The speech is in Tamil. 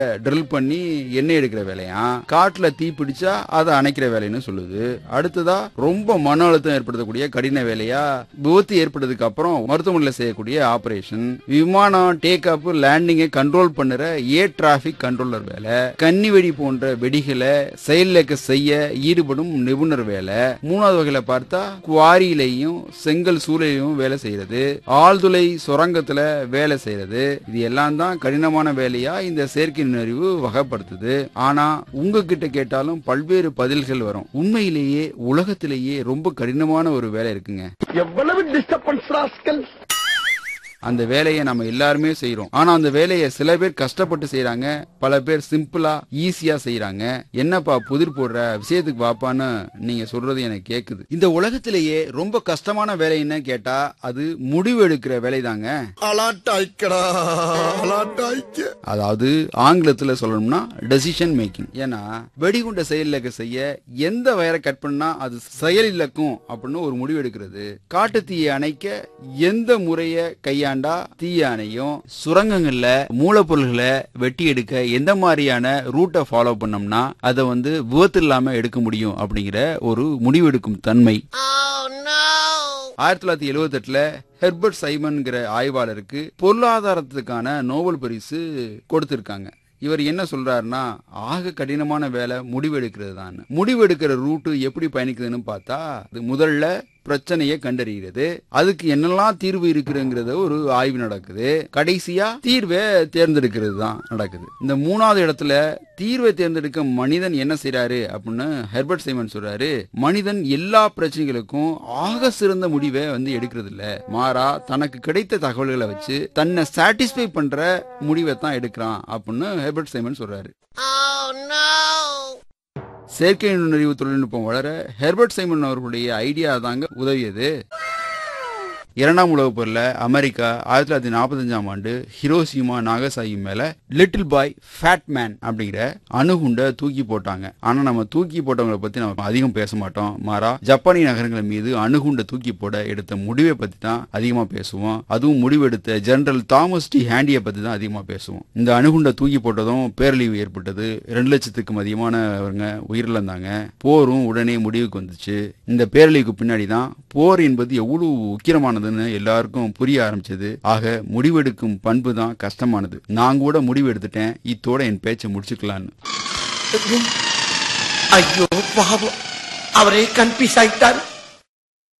ட்ரில் பண்ணி எண்ணெய் எடுக்கிற வேலையா காட்டுல தீ பிடிச்சா அதை அணைக்கிற வேலைன்னு சொல்லுது அடுத்ததா ரொம்ப மன அழுத்தம் ஏற்படுத்தக்கூடிய கடின வேலையா விபத்து ஏற்பட்டதுக்கு அப்புறம் மருத்துவமனையில் செய்யக்கூடிய ஆபரேஷன் விமானம் டேக் அப் லேண்டிங்கை கண்ட்ரோல் பண்ணுற ஏர் டிராபிக் கண்ட்ரோலர் வேலை கன்னி வெடி போன்ற வெடிகளை செயலிழக்க செய்ய ஈடுபடும் நிபுணர் வேலை மூணாவது வகையில பார்த்தா குவாரியிலையும் செங்கல் சூளையிலையும் வேலை செய்யறது ஆழ்துளை சுரங்கத்துல வேலை செய்யறது இது எல்லாம் தான் கடினமான வேலையா இந்த செயற்கை நுண்ணறிவு வகைப்படுத்துது ஆனா உங்ககிட்ட கேட்டாலும் பல்வேறு பதில்கள் வரும் உண்மையிலேயே உலகத்திலேயே ரொம்ப கடினமான ஒரு வேலை இருக்குங்க எவ்வளவு டிஸ்டர்பன்ஸ் ராஸ்கல் அந்த வேலையை நம்ம எல்லாருமே செய்றோம் ஆனா அந்த வேலையை சில பேர் கஷ்டப்பட்டு செய்றாங்க பல பேர் சிம்பிளா ஈஸியா செய்றாங்க என்னப்பா புதிர் போடுற விஷயத்துக்கு வாப்பான்னு நீங்க சொல்றது எனக்கு கேக்குது இந்த உலகத்திலேயே ரொம்ப கஷ்டமான வேலை என்ன கேட்டா அது முடிவு எடுக்கிற வேலைதாங்க அலாட்டாய்க்கடா அலாட்டாய்க்க அதாவது ஆங்கிலத்துல சொல்லணும்னா டெசிஷன் மேக்கிங் ஏன்னா வெடிகுண்ட செயலிழக்க செய்ய எந்த வயரை கட் பண்ணா அது செயலிழக்கும் அப்படின்னு ஒரு முடிவு எடுக்கிறது காட்டு தீயை அணைக்க எந்த முறைய கையாண்டா தீய அணையும் சுரங்கங்கள்ல மூலப்பொருள்களை வெட்டி எடுக்க எந்த மாதிரியான ரூட்டை ஃபாலோ பண்ணோம்னா அதை வந்து விபத்து இல்லாம எடுக்க முடியும் அப்படிங்கிற ஒரு முடிவெடுக்கும் தன்மை ஆயிரத்தி தொள்ளாயிரத்தி எழுவத்தி எட்டுல ஹெர்பர்ட் சைமன்கிற ஆய்வாளருக்கு பொருளாதாரத்துக்கான நோபல் பரிசு கொடுத்திருக்காங்க இவர் என்ன சொல்றாருன்னா ஆக கடினமான வேலை முடிவெடுக்கிறது தான் முடிவெடுக்கிற ரூட்டு எப்படி பயணிக்குதுன்னு பார்த்தா அது முதல்ல பிரச்சனையை கண்டறிகிறது அதுக்கு என்னெல்லாம் தீர்வு இருக்குங்கிறத ஒரு ஆய்வு நடக்குது கடைசியா தீர்வை தேர்ந்தெடுக்கிறது தான் நடக்குது இந்த மூணாவது இடத்துல தீர்வை தேர்ந்தெடுக்க மனிதன் என்ன செய்றாரு அப்படின்னு ஹெர்பர்ட் சைமன் சொல்றாரு மனிதன் எல்லா பிரச்சனைகளுக்கும் ஆக சிறந்த முடிவை வந்து எடுக்கிறது இல்ல மாறா தனக்கு கிடைத்த தகவல்களை வச்சு தன்னை சாட்டிஸ்ஃபை பண்ற முடிவை தான் எடுக்கிறான் அப்படின்னு ஹெர்பர்ட் சைமன் சொல்றாரு செயற்கை நுண்ணறிவு தொழில்நுட்பம் வளர ஹெர்பர்ட் சைமன் அவர்களுடைய ஐடியா தாங்க உதவியது இரண்டாம் உலகப் போரில் அமெரிக்கா ஆயிரத்தி தொள்ளாயிரத்தி நாற்பத்தஞ்சாம் ஆண்டு ஹிரோஷிமா நாகசாகி மேல லிட்டில் பாய் ஃபேட் மேன் அப்படிங்கிற அணுகுண்டை தூக்கி போட்டாங்க ஆனா நம்ம தூக்கி போட்டவங்களை பத்தி நம்ம அதிகம் பேச மாட்டோம் மாறா ஜப்பானிய நகரங்கள் மீது அணுகுண்டை தூக்கி போட எடுத்த முடிவை பத்தி தான் அதிகமா பேசுவோம் அதுவும் முடிவெடுத்த ஜெனரல் தாமஸ் டி ஹேண்டியை பத்தி தான் அதிகமா பேசுவோம் இந்த அணுகுண்டை தூக்கி போட்டதும் பேரழிவு ஏற்பட்டது ரெண்டு லட்சத்துக்கும் அதிகமானவங்க உயிரிழந்தாங்க போரும் உடனே முடிவுக்கு வந்துச்சு இந்த பேரழிவுக்கு பின்னாடி தான் போர் என்பது எவ்வளவு உக்கிரமானதுன்னு எல்லாருக்கும் புரிய ஆரம்பிச்சது ஆக முடிவெடுக்கும் பண்பு தான் கஷ்டமானது நான் கூட முடிவு எடுத்துட்டேன் இத்தோட என் பேச்சை முடிச்சுக்கலான்னு ஐயோ பாவம் அவரே கன்ஃபியூஸ் ஆயிட்டார்